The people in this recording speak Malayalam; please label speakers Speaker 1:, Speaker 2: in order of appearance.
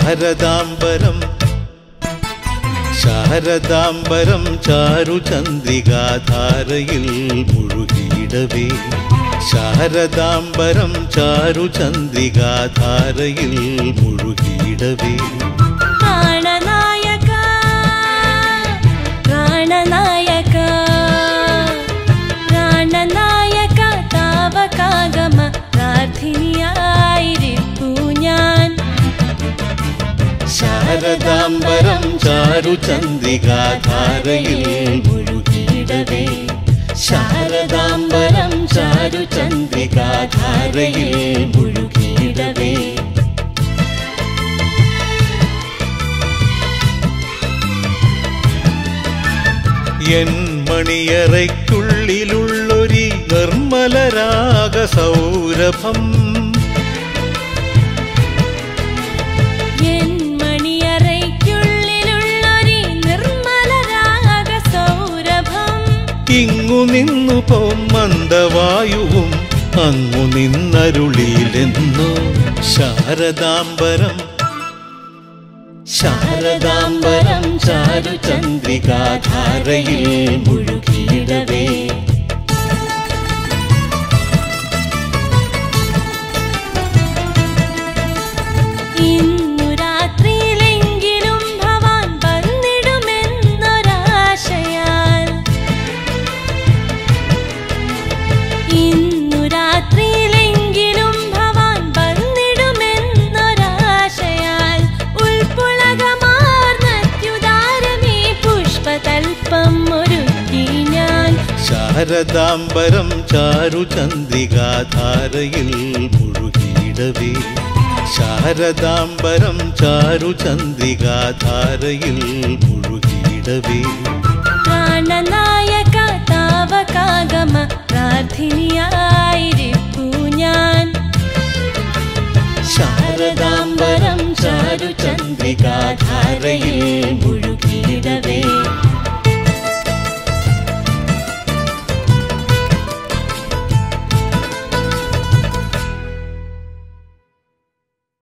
Speaker 1: ശാരദാംബരം ശാരദാംബരം ചാരുചന്ദ്രികാധാരയിൽ മുഴുകിയിടവേ ശാരദാംബരം ചാരുചന്ദ്രികാധാരയിൽ മുഴുകിയിടവേ
Speaker 2: പ്രാണനായക പ്രാണനായക പ്രാണനായക താവകാഗമ പ്രാർത്ഥിനിയായിരിപ്പു ഞാൻ
Speaker 1: ശാരദാംബരം ചാരുചന്ദ്രികാധാരയിൽ മുഴുകിയിടവേ ശാരദാംബരം ചാരുചന്ദ്രികാധാരയിൽ മുഴുകിയിടവേ എൻ മണിയറയ്ക്കുള്ളിലുള്ളൊരി നിർമ്മലരാഗ സൗരഭം
Speaker 2: എൻ മണിയറയ്ക്കുള്ളിലുള്ളൊരു നിർമ്മലരാഗ സൗരഭം
Speaker 1: ഇങ്ങു നിന്നു പോം മന്ദവായുവും അങ്ങു നിന്നരുളിയിലെന്നു ശാരദാംബരം ശാരദാംബരം ചാരുചന്ദ്രികാധാരയിൽ മുഴുകിയിടവേ
Speaker 2: ഇന്നു രാത്രിയിലെങ്കിലും ഭവാൻ വന്നിടുമെന്നൊരാശയാൽ ഇന്നു രാത്രിയിലെങ്കിലും ഭവാൻ വന്നിടുമെന്നൊരാശയാൽ ഉൾപ്പുളകമാർന്നത്യുദാരമേ പുഷ്പതൽപ്പം ഒരുക്കി ഞാൻ
Speaker 1: ശാരദാംബരം ചാരുചന്ദ്രികാധാരയിൽ മുഴുകിയിടവേ ശാരദാംബരം ചാരുചന്ദ്രികാധാരയിൽ മുഴുകിയിടവേ
Speaker 2: പ്രാണനായക താവകാഗമ പ്രാർത്ഥിനിയായിരിപ്പു ഞാൻ
Speaker 1: ശാരദാംബരം ചാരുചന്ദ്രികാധാരയിൽ മുഴുകിയിടവേ